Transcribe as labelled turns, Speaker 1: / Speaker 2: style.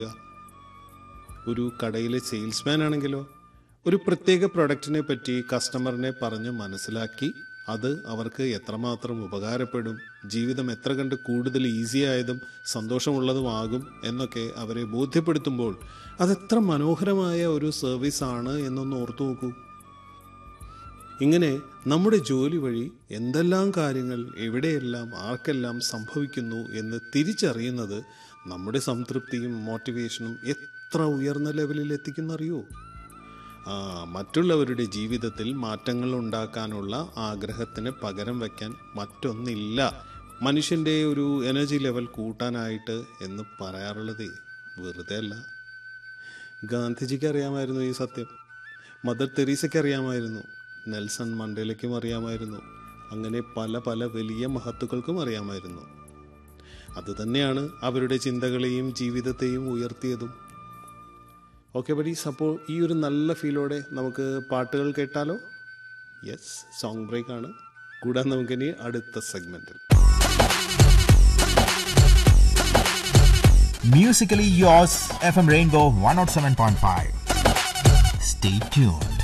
Speaker 1: ഒരു കടയിലെ സെയിൽസ്മാൻ ആണെങ്കിലോ ഒരു പ്രത്യേക പ്രൊഡക്റ്റിനെ പറ്റി കസ്റ്റമറിനെ പറഞ്ഞ് മനസ്സിലാക്കി അത് അവർക്ക് എത്രമാത്രം ഉപകാരപ്പെടും ജീവിതം എത്ര കണ്ട് കൂടുതൽ ഈസി ആയതും സന്തോഷമുള്ളതുമാകും എന്നൊക്കെ അവരെ ബോധ്യപ്പെടുത്തുമ്പോൾ അതെത്ര മനോഹരമായ ഒരു സർവീസ് ആണ് എന്നൊന്ന് ഓർത്തു നോക്കൂ ഇങ്ങനെ നമ്മുടെ ജോലി വഴി എന്തെല്ലാം കാര്യങ്ങൾ എവിടെയെല്ലാം ആർക്കെല്ലാം സംഭവിക്കുന്നു എന്ന് തിരിച്ചറിയുന്നത് നമ്മുടെ സംതൃപ്തിയും മോട്ടിവേഷനും എത്ര ഉയർന്ന ലെവലിൽ എത്തിക്കുന്നറിയോ ആ മറ്റുള്ളവരുടെ ജീവിതത്തിൽ മാറ്റങ്ങൾ ഉണ്ടാക്കാനുള്ള ആഗ്രഹത്തിന് പകരം വയ്ക്കാൻ മറ്റൊന്നില്ല മനുഷ്യൻ്റെ ഒരു എനർജി ലെവൽ കൂട്ടാനായിട്ട് എന്ന് പറയാറുള്ളത് വെറുതെ അല്ല ഗാന്ധിജിക്ക് അറിയാമായിരുന്നു ഈ സത്യം മദർ തെരേസയ്ക്ക് അറിയാമായിരുന്നു നെൽസൺ മണ്ടേലയ്ക്കും അറിയാമായിരുന്നു അങ്ങനെ പല പല വലിയ മഹത്തുക്കൾക്കും അറിയാമായിരുന്നു അതുതന്നെയാണ് അവരുടെ ചിന്തകളെയും ജീവിതത്തെയും ഉയർത്തിയതും ഓക്കെ ബഡീസ് അപ്പോൾ ഈ ഒരു നല്ല ഫീലോടെ നമുക്ക് പാട്ടുകൾ കേട്ടാലോ യെസ് സോങ് ബ്രേക്ക് ആണ് കൂടാതെ നമുക്കിനി അടുത്ത സെഗ്മെന്റിൽ
Speaker 2: Musically yours, FM Rainbow 107.5. Stay tuned.